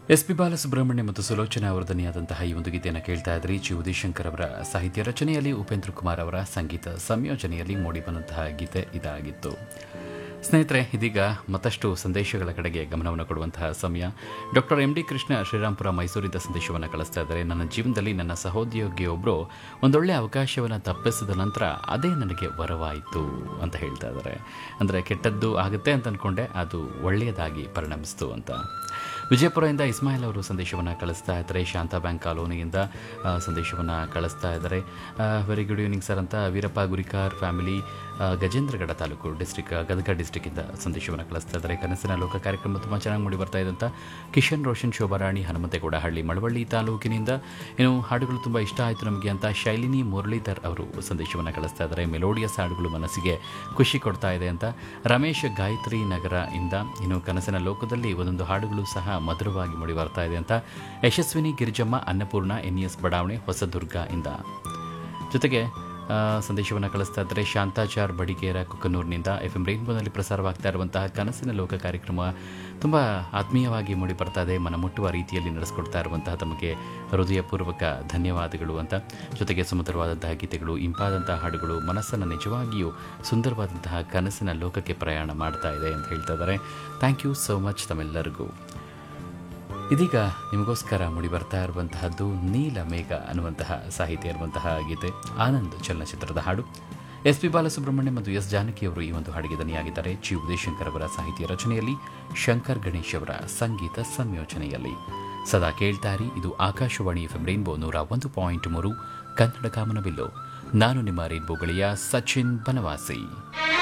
S P Balasubramanya ಮತ್ತು ಸುಲೋಚನಾ ಅವರ ಧ್ವನಿಯಾದಂತಹ ಈ ಒಂದು ಗೀತೆಯನ್ನು ಕೇಳ್ತಾ ಇದ್ರಿ ಜಿ ಉದಯಶಂಕರ್ ಅವರ ಸಾಹಿತ್ಯ ರಚನೆಯಲ್ಲಿ ಉಪೇಂದ್ರ ಕುಮಾರ್ ಅವರ ಸಂಗೀತ ಸಂಯೋಜನೆಯಲ್ಲಿ ಮೂಡಿಬಂದಂತಹ ಗೀತೆ ಇದಾಗಿತ್ತು ಸ್ನೇಹಿತರೆ ಇದೀಗ ಮತ್ತಷ್ಟು ಸಂದೇಶಗಳ ಕಡೆಗೆ ಗಮನವನ್ನು ಕೊಡುವಂತಹ ಸಮಯ doctor M D Krishna Shrirampura ಮೈಸೂರಿಂದ ಸಂದೇಶವನ್ನು ಕಳಿಸ್ತಾ ಇದ್ದಾರೆ ನನ್ನ ಜೀವನದಲ್ಲಿ ನನ್ನ ಸಹೋದ್ಯೋಗಿಯೊಬ್ಬರು ಒಂದೊಳ್ಳೆ ಅವಕಾಶವನ್ನು ತಪ್ಪಿಸಿದ ನಂತರ ಅದೇ ನನಗೆ ವರವಾಯಿತು ಅಂತ ಹೇಳ್ತಾ ಇದ್ದಾರೆ ಅಂದರೆ ಕೆಟ್ಟದ್ದು ಆಗುತ್ತೆ ಅಂತ ಅಂದ್ಕೊಂಡೆ ಅದು ಒಳ್ಳೆಯದಾಗಿ ಪರಿಣಮಿಸ್ತು ಅಂತ ವಿಜಯಪುರದಿಂದ ಇಸ್ಮಾಯಿಲ್ ಅವರು ಸಂದೇಶವನ್ನು ಕಳಿಸ್ತಾ ಇದ್ದಾರೆ ಶಾಂತಾ ಬ್ಯಾಂಕ್ ಕಾಲೋನಿಯಿಂದ ಆ, ಸಂದೇಶವನ್ನು ಕಳಿಸ್ತಾ ಇದ್ದಾರೆ ವೆರಿ ಗುಡ್ ಈವ್ನಿಂಗ್ ಸರ್ ಅಂತ ವೀರಪ್ಪ ಗುರಿಕಾರ್ ಫ್ಯಾಮಿಲಿ ಆ, ಗಜೇಂದ್ರಗಡ ತಾಲೂಕು ಡಿಸ್ಟಿಕ್ ಗದಗ ಡಿಸ್ಟಿಕ್ಕಿಂದ ಸಂದೇಶವನ್ನು ಕಳಿಸ್ತಾ ಇದ್ದಾರೆ ಕನಸಿನ ಲೋಕ ಕಾರ್ಯಕ್ರಮ ತುಂಬ ಚೆನ್ನಾಗಿ ಮೂಡಿ ಬರ್ತಾ ಇದೆ ಅಂತ ಕಿಶನ್ ರೋಷನ್ ಶೋಭಾರಾಣಿ ಹನುಮಂತೇಗೌಡ ಹಳ್ಳಿ ಮಳವಳ್ಳಿ ತಾಲೂಕಿನಿಂದ ಇನ್ನು ಹಾಡುಗಳು ತುಂಬ ಇಷ್ಟ ಆಯಿತು ನಮಗೆ ಅಂತ ಶೈಲಿನಿ ಮುರಳೀಧರ್ ಅವರು ಸಂದೇಶವನ್ನು ಕಳಿಸ್ತಾ ಇದ್ದಾರೆ ಮೆಲೋಡಿಯಸ್ ಹಾಡುಗಳು ಮನಸ್ಸಿಗೆ ಖುಷಿ ಕೊಡ್ತಾ ಇದೆ ಅಂತ ರಮೇಶ್ ಗಾಯತ್ರಿ ನಗರ ಇಂದ ಇನ್ನು ಕನಸಿನ ಲೋಕದಲ್ಲಿ ಒಂದೊಂದು ಹಾಡುಗಳು ಸಹ ಮಧುರವಾಗಿ ಮೂಡಿ ಬರ್ತಾ ಇದೆ ಅಂತ ಯಶಸ್ವಿನಿ ಗಿರಿಜಮ್ಮ ಅನ್ನಪೂರ್ಣ ಎನ್ ಎಸ್ ಬಡಾವಣೆ ಹೊಸದುರ್ಗ ಇಂದ ಜೊತೆಗೆ ಆ, ಸಂದೇಶವನ್ನು ಕಳಿಸ್ತಾ ಇದ್ದಾರೆ ಶಾಂತಾಚಾರ್ ಬಡಿಗೇರ ಕುಕ್ಕನೂರಿನಿಂದ ಎಫ್ ಎಂ ರೈನ್ಬೋನಲ್ಲಿ ಪ್ರಸಾರವಾಗ್ತಾ ಇರುವಂತಹ ಕನಸಿನ ಲೋಕ ಕಾರ್ಯಕ್ರಮ ತುಂಬ ಆತ್ಮೀಯವಾಗಿ ಮೂಡಿ ಬರ್ತಾ ಇದೆ ಮನ ಮುಟ್ಟುವ ರೀತಿಯಲ್ಲಿ ನಡೆಸ್ಕೊಡ್ತಾ ಇರುವಂತಹ ತಮಗೆ ಹೃದಯಪೂರ್ವಕ ಧನ್ಯವಾದಗಳು ಅಂತ ಜೊತೆಗೆ ಸುಮಧುರವಾದಂತಹ ಗೀತೆಗಳು ಇಂಪಾದಂತಹ ಹಾಡುಗಳು ಮನಸ್ಸನ್ನು ನಿಜವಾಗಿಯೂ ಸುಂದರವಾದಂತಹ ಕನಸಿನ ಲೋಕಕ್ಕೆ ಪ್ರಯಾಣ ಮಾಡ್ತಾ ಇದೆ ಅಂತ ಹೇಳ್ತಾ ಇದ್ದಾರೆ ಥ್ಯಾಂಕ್ ಯು ಸೋ ಮಚ್ ತಮ್ಮೆಲ್ಲರಿಗೂ ಇದೀಗ ನಿಮಗೋಸ್ಕರ ಮೂಡಿ ಬರ್ತಾ ಇರುವಂತಹದ್ದು ನೀಲ ಮೇಘ ಅನ್ನುವಂತಹ ಸಾಹಿತ್ಯ ಇರುವಂತಹ ಗೀತೆ ಆನಂದ್ ಚಲನಚಿತ್ರದ ಹಾಡು ಎಸ್ ಪಿ ಬಾಲಸುಬ್ರಹ್ಮಣ್ಯ ಮತ್ತು ಎಸ್ ಜಾನಕಿ ಅವರು ಈ ಒಂದು ಹಾಡಿಗೆ ದನಿಯಾಗಿದ್ದಾರೆ ಜಿ ಉದಯಶಂಕರ್ ಅವರ ಸಾಹಿತ್ಯ ರಚನೆಯಲ್ಲಿ ಶಂಕರ್ ಗಣೇಶ್ ಅವರ ಸಂಗೀತ ಸಂಯೋಜನೆಯಲ್ಲಿ ಸದಾ ಕೇಳ್ತಾರಿ ಇದು ಆಕಾಶವಾಣಿ ಎಫ್ ರೈನ್ಬೋ ನೂರ ಒಂದು ಪಾಯಿಂಟ್ ಮೂರು ಕನ್ನಡ ಕಾಮನಬಿಲ್ಲು ನಾನು ನಿಮ್ಮ ರೈನ್ಬೋ ಗೆಳೆಯ ಸಚಿನ್ ಬನವಾಸಿ